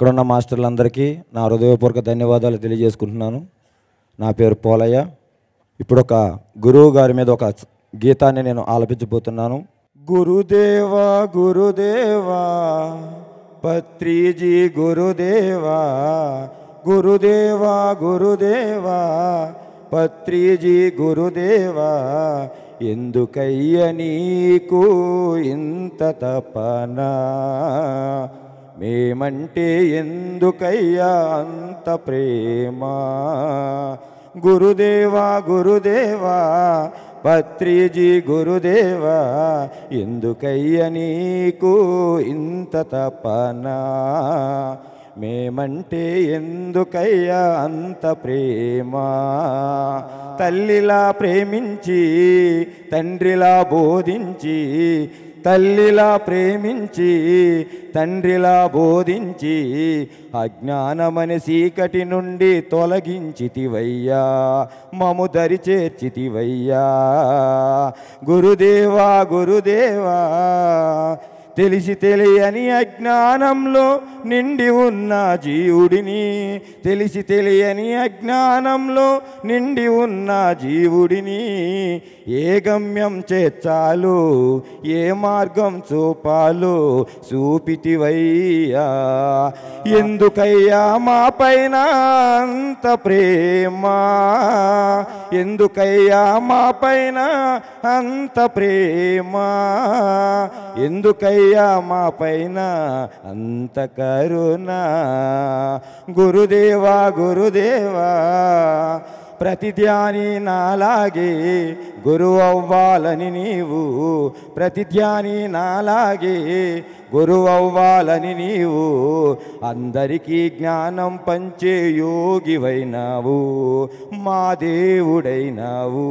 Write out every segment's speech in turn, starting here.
ఇక్కడున్న మాస్టర్లందరికీ నా హృదయపూర్వక ధన్యవాదాలు తెలియజేసుకుంటున్నాను నా పేరు పోలయ్య ఇప్పుడు ఒక గురువు గారి మీద ఒక గీతాన్ని నేను ఆలపించబోతున్నాను గురుదేవా గురుదేవా పత్రిజీ గురుదేవా గురుదేవా గురుదేవా పత్రిజీ గురుదేవా ఎందుకయ్య నీకు ఇంత తపనా మేమంటే ఎందుకయ్యా అంత ప్రేమ గురుదేవా గురుదేవా పత్రిజీ గురుదేవా ఎందుకయ్య నీకు ఇంత తపనా మేమంటే ఎందుకయ్యా అంత ప్రేమ తల్లిలా ప్రేమించి తండ్రిలా బోధించి తల్లిలా ప్రేమించి తండ్రిలా బోధించి అజ్ఞానమని చీకటి నుండి తొలగించితివయ్యా మము దరి చేర్చితివయ్యా గురుదేవా గురుదేవా తెలిసి తెలియని అజ్ఞానంలో నిండి ఉన్న జీవుడిని తెలిసి తెలియని అజ్ఞానంలో నిండి ఉన్న జీవుడిని ఏ గమ్యం చేర్చాలో ఏ మార్గం చూపాలో చూపితివయ్యా ఎందుకయ్యా మా పైన అంత ప్రేమ ఎందుకయ్యా మా పైన అంత ప్రేమ ఎందుకయ్యా మా పైన అంత కరుణ గురుదేవా గురుదేవా ప్రతి ధ్యాని నాలాగే గురువు అవ్వాలని నీవు ప్రతి ధ్యాని నాలాగే గురువు అవ్వాలని నీవు అందరికీ జ్ఞానం పంచే యోగివైనావు మా దేవుడైనావు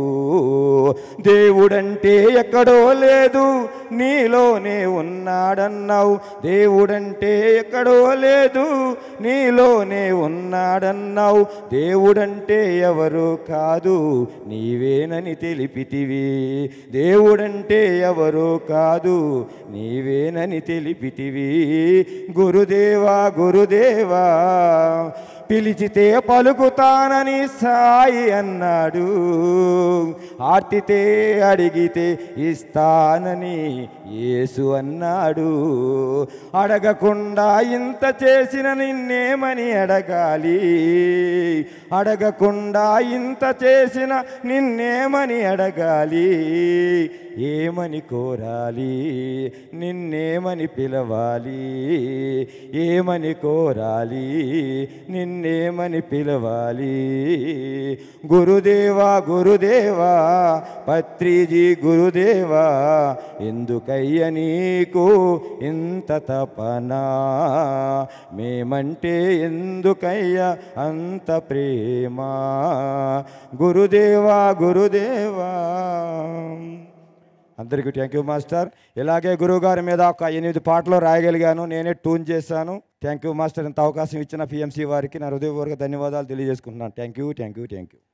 దేవుడంటే ఎక్కడో లేదు నీలోనే ఉన్నాడన్నావు దేవుడంటే ఎక్కడో లేదు నీలోనే ఉన్నాడన్నావు దేవుడంటే ఎవరు కాదు నీవేనని తెలిపితివి దేవుడంటే ఎవరు కాదు నీవేనని తెలిపితివి గురుదేవా గురుదేవా పిలిచితే పలుకుతానని సాయి అన్నాడు ఆర్తితే అడిగితే ఇస్తానని యేసు అన్నాడు అడగకుండా ఇంత చేసిన నిన్నేమని అడగాలి అడగకుండా ఇంత చేసిన నిన్నేమని అడగాలి ఏమని కోరాలి నిన్నేమని పిలవాలి ఏమని కోరాలి నిన్నేమని పిలవాలి గురుదేవా గురుదేవా పత్రిజీ గురుదేవా ఎందుకయ్య నీకు ఇంత తపనా మేమంటే ఎందుకయ్య అంత ప్రేమ గురుదేవా గురుదేవా అందరికీ థ్యాంక్ యూ మాస్టర్ ఇలాగే గురువుగారి మీద ఒక ఎనిమిది పాటలు రాయగలిగాను నేనే ట్యూన్ చేశాను థ్యాంక్ యూ మాస్టర్ ఇంత అవకాశం ఇచ్చిన పిఎంసి వారికి నా హృదయపూర్వక ధన్యవాదాలు తెలియజేసుకుంటున్నాను thank you thank you thank you